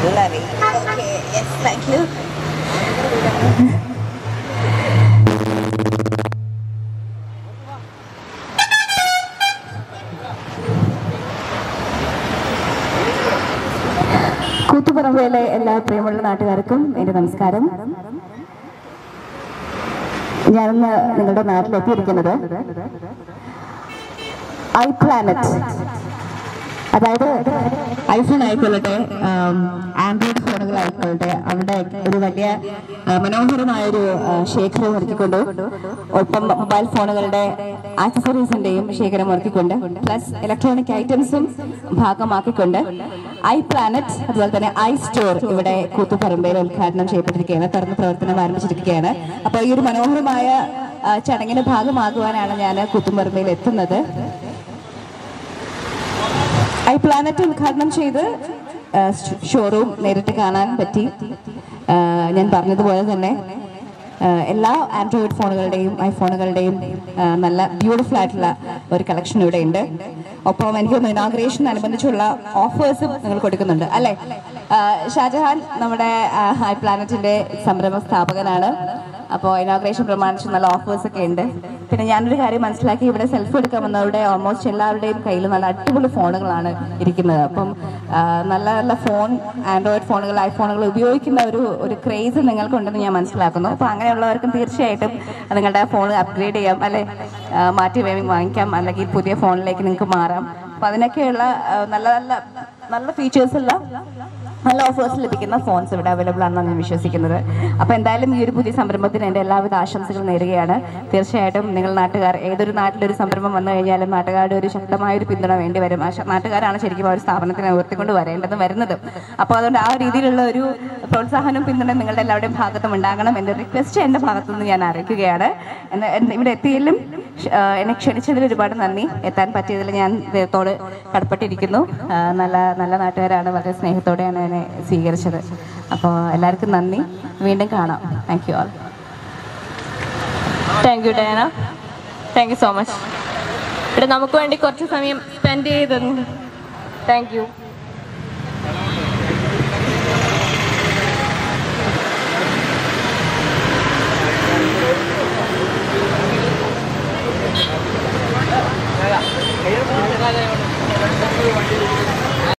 Lovely. Okay, yes, thank you. കൂത്തുപറമ്പയിലെ എല്ലാ പ്രിയമുള്ള നാട്ടുകാർക്കും എൻ്റെ നമസ്കാരം ഞാനിന്ന് നിങ്ങളുടെ നാട്ടിലെത്തിയിരിക്കുന്നത് ഐ പ്ലാനറ്റ് അതായത് ഐഫോൺ ആയിക്കൊള്ളട്ടെ ആൻഡ്രോയിഡ് ഫോണുകൾ ആയിക്കൊള്ളട്ടെ അവിടെ ഒരു വലിയ ആ, മനോഹരമായൊരു ആ, ശേഖരം ഒരുക്കിക്കൊണ്ട് ഒപ്പം മൊബൈൽ ഫോണുകളുടെ ആക്സസറീസിന്റെയും ശേഖരം ഒരുക്കിക്കൊണ്ട് പ്ലസ് ഇലക്ട്രോണിക് ഐറ്റംസും ഭാഗമാക്കിക്കൊണ്ട് ഐ പ്ലാനറ്റ് അതുപോലെ തന്നെ ഐ സ്റ്റോർ ഇവിടെ കൂത്തുപറമ്പയിൽ ഉദ്ഘാടനം ചെയ്യപ്പെട്ടിരിക്കുകയാണ് തുറന്ന് പ്രവർത്തനം ആരംഭിച്ചിരിക്കുകയാണ് അപ്പോൾ ഈ ഒരു മനോഹരമായ ആ, ചടങ്ങിന് ഭാഗമാകുവാനാണ് ഞാൻ കൂത്തുപറമ്പയിൽ എത്തുന്നത് ഐ പ്ലാനറ്റ് ഉദ്ഘാടനം ചെയ്ത് ആ, ഷ്- ഷോറൂം നേരിട്ട് കാണാൻ പറ്റി ആ, ഞാൻ പറഞ്ഞതുപോലെ തന്നെ ആ, എല്ലാ ആൻഡ്രോയിഡ് ഫോണുകളുടെയും ഐഫോണുകളുടെയും ആ, നല്ല ബ്യൂട്ടിഫുൾ ആയിട്ടുള്ള ഒരു കളക്ഷൻ ഇവിടെ ഉണ്ട് ഒപ്പം എനിക്ക് തോന്നുന്നു ഇനോഗ്രേഷൻ അനുബന്ധിച്ചുള്ള ഓഫേഴ്സും നിങ്ങൾ കൊടുക്കുന്നുണ്ട് അല്ലെ ആ, ഷാജഹാൻ നമ്മുടെ ആ, ഐ പ്ലാനറ്റിന്റെ സംരംഭ സ്ഥാപകനാണ് അപ്പോൾ ഇനോഗ്രേഷൻ പ്രമാണിച്ച് നല്ല ഓഫേഴ്സ് ഒക്കെ ഉണ്ട് പിന്നെ ഞാനൊരു കാര്യം മനസ്സിലാക്കി ഇവിടെ സെൽഫി എടുക്കാൻ വന്നവരുടെ ഓൾമോസ്റ്റ് എല്ലാവരുടെയും കയ്യിൽ നല്ല അടിപൊളി ഫോണുകളാണ് ഇരിക്കുന്നത് അപ്പം ആ, നല്ല നല്ല ഫോൺ ആൻഡ്രോയിഡ് ഫോണുകൾ ഐഫോണുകൾ ഉപയോഗിക്കുന്ന ഒരു ഒരു ക്രേസ് നിങ്ങൾക്കുണ്ടെന്ന് ഞാൻ മനസ്സിലാക്കുന്നു അപ്പോൾ അങ്ങനെയുള്ളവർക്കും തീർച്ചയായിട്ടും നിങ്ങളുടെ ഫോൺ അപ്ഗ്രേഡ് ചെയ്യാം അല്ലെ ആ, മാറ്റി വേ- വാങ്ങിക്കാം അല്ലെങ്കിൽ പുതിയ ഫോണിലേക്ക് നിങ്ങൾക്ക് മാറാം അപ്പം അതിനൊക്കെയുള്ള ആ, നല്ല നല്ല നല്ല ഫീച്ചേഴ്സ് ഉള്ള നല്ല ഓഫേഴ്സ് ലഭിക്കുന്ന ഫോൺസ് ഇവിടെ അവൈലബിൾ ആണെന്നാണ് ഞാൻ വിശ്വസിക്കുന്നത് അപ്പോൾ എന്തായാലും ഈ ഒരു പുതിയ സംരംഭത്തിന് എൻ്റെ എല്ലാവിധ ആശംസകളും നേരുകയാണ് തീർച്ചയായിട്ടും നിങ്ങൾ നാട്ടുകാർ ഏതൊരു നാട്ടിലൊരു സംരംഭം വന്നു കഴിഞ്ഞാലും നാട്ടുകാരുടെ ഒരു ശക്തമായ ഒരു പിന്തുണ വേണ്ടി വരും ആ ശ- നാട്ടുകാരാണ് ശരിക്കും ആ ഒരു സ്ഥാപനത്തിനെ ഉയർത്തിക്കൊണ്ട് വരേണ്ടതും വരുന്നത് അപ്പോൾ അതുകൊണ്ട് ആ രീതിയിലുള്ള ഒരു പ്രോത്സാഹനവും പിന്തുണ നിങ്ങളുടെ എല്ലാവരുടെയും ഭാഗത്തും ഉണ്ടാകണം എൻ്റെ റിക്വസ്റ്റ് എൻ്റെ ഭാഗത്തുനിന്ന് ഞാൻ അറിയിക്കുകയാണ് എന്നെ- എന്നെ ഇവിടെ എത്തിയതിലും ക്ഷ- ആ, എന്നെ ക്ഷണിച്ചതിൽ ഒരുപാട് നന്ദി എത്താൻ പറ്റിയതിൽ ഞാൻ ദൈവത്തോട് കടപ്പെട്ടിരിക്കുന്നു ആ, നല്ല നല്ല നാട്ടുകാരാണ് വളരെ സ്നേഹത്തോടെയാണ് എന്നെ സ്വീകരിച്ചത് അപ്പോൾ എല്ലാവർക്കും നന്ദി വീണ്ടും കാണാം thank you all thank you Diana thank you so much ഇവിടെ നമുക്ക് വേണ്ടി കുറച്ച് സമയം സ്പെൻഡ് ചെയ്തത് താങ്ക് യു